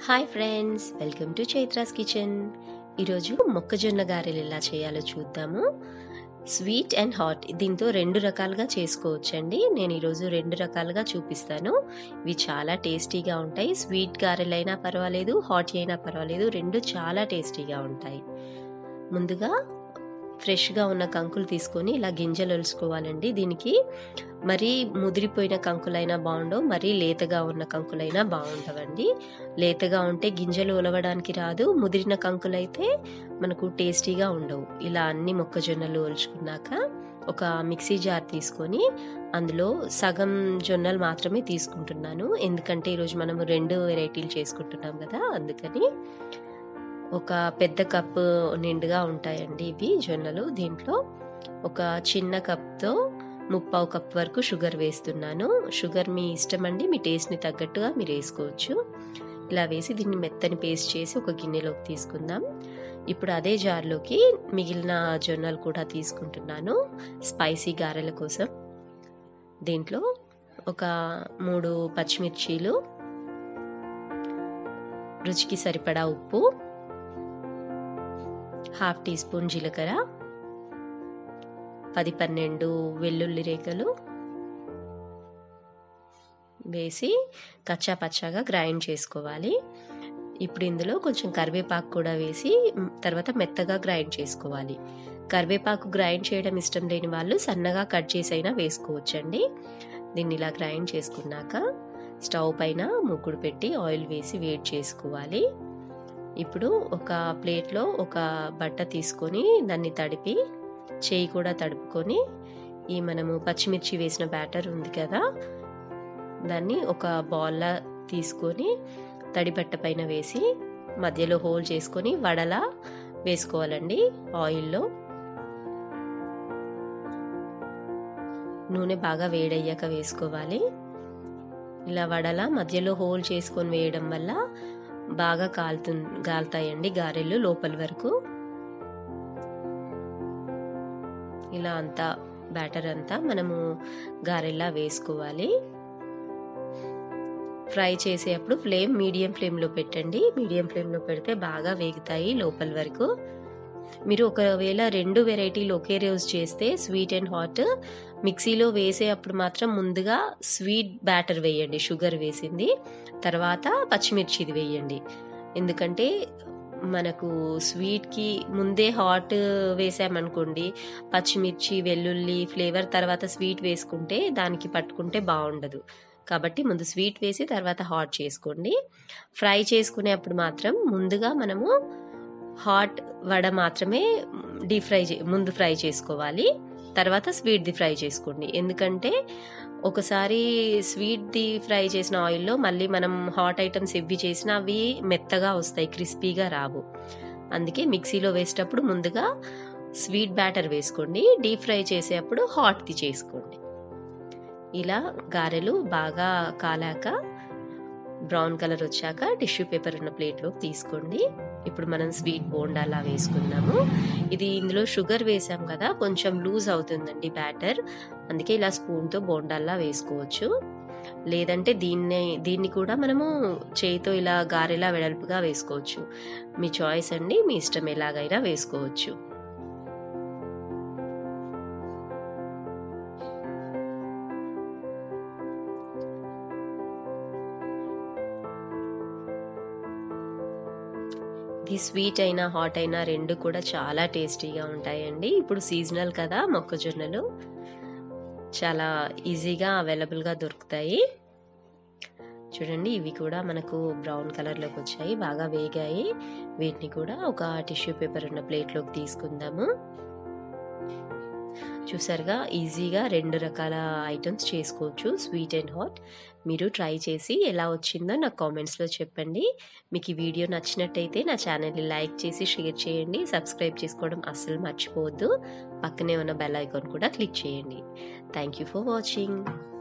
hi friends welcome to Chaitra's kitchen ఈరోజు మొక్కజొన్న గారెలు ఎలా చేయాలో చూద్దాము స్వీట్ అండ్ హాట్ దీంతో రెండు రకాలుగా చేసుకోవచ్చండి నేను ఈరోజు రెండు రకాలుగా చూపిస్తాను ఇవి చాలా టేస్టీగా ఉంటాయి స్వీట్ గారెలైనా పర్వాలేదు హాట్ అయినా పర్వాలేదు రెండు చాలా టేస్టీగా ఉంటాయి ముందుగా ఫ్రెష్గా ఉన్న కంకులు తీసుకొని ఇలా గింజలు ఒలుసుకోవాలండి దీనికి మరీ ముదిరిపోయిన కంకులైనా బాగుండవు మరీ లేతగా ఉన్న కంకులైనా బాగుండవండి లేతగా ఉంటే గింజలు ఒలవడానికి రాదు ముదిరిన కంకులైతే మనకు టేస్టీగా ఉండవు ఇలా అన్ని మొక్కజొన్నలు ఒలుచుకున్నాక ఒక మిక్సీ జార్ తీసుకొని అందులో సగం జొన్నలు మాత్రమే తీసుకుంటున్నాను ఎందుకంటే ఈరోజు మనము రెండు వెరైటీలు చేసుకుంటున్నాం కదా అందుకని ఒక పెద్ద కప్పు నిండుగా ఉంటాయండి ఇవి జొన్నలు దీంట్లో ఒక చిన్న కప్తో ముప్పావు కప్ వరకు షుగర్ వేస్తున్నాను షుగర్ మీ ఇష్టం అండి మీ టేస్ట్ని తగ్గట్టుగా మీరు వేసుకోవచ్చు ఇలా వేసి దీన్ని మెత్తని పేస్ట్ చేసి ఒక గిన్నెలోకి తీసుకుందాం ఇప్పుడు అదే జార్లోకి మిగిలిన జొన్నలు కూడా తీసుకుంటున్నాను స్పైసీ గారెల కోసం దీంట్లో ఒక మూడు పచ్చిమిర్చీలు రుచికి సరిపడా ఉప్పు హాఫ్ టీ స్పూన్ జీలకర్ర పది పన్నెండు వెల్లుల్లి రేఖలు వేసి కచ్చా పచ్చాగా గ్రైండ్ చేసుకోవాలి ఇప్పుడు ఇందులో కొంచెం కరివేపాకు కూడా వేసి తర్వాత మెత్తగా గ్రైండ్ చేసుకోవాలి కరివేపాకు గ్రైండ్ చేయడం ఇష్టం లేని వాళ్ళు సన్నగా కట్ చేసి అయినా వేసుకోవచ్చండి దీన్ని ఇలా గ్రైండ్ చేసుకున్నాక స్టవ్ పైన ముగ్గుడు పెట్టి ఆయిల్ వేసి వేడి చేసుకోవాలి ఇప్పుడు ఒక ప్లేట్లో ఒక బట్ట తీసుకొని దాన్ని తడిపి చేయి కూడా తడుపుకొని ఈ మనము పచ్చిమిర్చి వేసిన బ్యాటర్ ఉంది కదా దాన్ని ఒక బాల్లా తీసుకొని తడి బట్ట పైన వేసి మధ్యలో హోల్ చేసుకొని వడలా వేసుకోవాలండి ఆయిల్లో నూనె బాగా వేడయ్యాక వేసుకోవాలి ఇలా వడలా మధ్యలో హోల్ చేసుకొని వేయడం వల్ల బాగా కాలుతు కాలుతాయండి గారెలు లోపల వరకు ఇలా అంతా బ్యాటర్ అంతా మనము గారెల్లా వేసుకోవాలి ఫ్రై చేసేటప్పుడు ఫ్లేమ్ మీడియం ఫ్లేమ్లో పెట్టండి మీడియం ఫ్లేమ్లో పెడితే బాగా వేగుతాయి లోపల వరకు మీరు ఒకవేళ రెండు వెరైటీలు ఒకే రోజు చేస్తే స్వీట్ అండ్ హాట్ మిక్సీలో వేసేటప్పుడు మాత్రం ముందుగా స్వీట్ బ్యాటర్ వేయండి షుగర్ వేసింది తర్వాత పచ్చిమిర్చిది వేయండి ఎందుకంటే మనకు స్వీట్కి ముందే హాట్ వేసామనుకోండి పచ్చిమిర్చి వెల్లుల్లి ఫ్లేవర్ తర్వాత స్వీట్ వేసుకుంటే దానికి పట్టుకుంటే బాగుండదు కాబట్టి ముందు స్వీట్ వేసి తర్వాత హాట్ చేసుకోండి ఫ్రై చేసుకునేప్పుడు మాత్రం ముందుగా మనము హాట్ వడ మాత్రమే డీప్ ఫ్రై ముందు ఫ్రై చేసుకోవాలి తర్వాత స్వీట్ది ఫ్రై చేసుకోండి ఎందుకంటే ఒకసారి స్వీట్ది ఫ్రై చేసిన ఆయిల్లో మళ్ళీ మనం హాట్ ఐటమ్స్ ఇవి చేసినా అవి మెత్తగా వస్తాయి క్రిస్పీగా రావు అందుకే మిక్సీలో వేసేటప్పుడు ముందుగా స్వీట్ బ్యాటర్ వేసుకోండి డీప్ ఫ్రై చేసేటప్పుడు హాట్ది చేసుకోండి ఇలా గారెలు బాగా కాలాక బ్రౌన్ కలర్ వచ్చాక టిష్యూ పేపర్ ఉన్న ప్లేట్లోకి తీసుకోండి ఇప్పుడు మనం స్వీట్ బోండాలా వేసుకుందాము ఇది ఇందులో షుగర్ వేసాం కదా కొంచెం లూజ్ అవుతుందండి బ్యాటర్ అందుకే ఇలా స్పూన్తో బోండాల్లా వేసుకోవచ్చు లేదంటే దీన్ని దీన్ని కూడా మనము చేయితో ఇలా గారెలా వెడల్పుగా వేసుకోవచ్చు మీ చాయిస్ అండి మీ ఇష్టం ఎలాగైనా వేసుకోవచ్చు ఇది స్వీట్ అయినా హాట్ అయినా రెండు కూడా చాలా టేస్టీగా ఉంటాయండి ఇప్పుడు సీజనల్ కదా మొక్కజొన్నలు చాలా ఈజీగా అవైలబుల్గా దొరుకుతాయి చూడండి ఇవి కూడా మనకు బ్రౌన్ కలర్లోకి వచ్చాయి బాగా వేగాయి వీటిని కూడా ఒక టిష్యూ పేపర్ ఉన్న ప్లేట్లోకి తీసుకుందాము చూసారుగా ఈజీగా రెండు రకాల ఐటమ్స్ చేసుకోవచ్చు స్వీట్ అండ్ హాట్ మీరు ట్రై చేసి ఎలా వచ్చిందో నాకు కామెంట్స్లో చెప్పండి మీకు ఈ వీడియో నచ్చినట్టయితే నా ఛానల్ని లైక్ చేసి షేర్ చేయండి సబ్స్క్రైబ్ చేసుకోవడం అస్సలు మర్చిపోవద్దు పక్కనే ఉన్న బెల్ ఐకాన్ కూడా క్లిక్ చేయండి థ్యాంక్ యూ ఫర్ వాచింగ్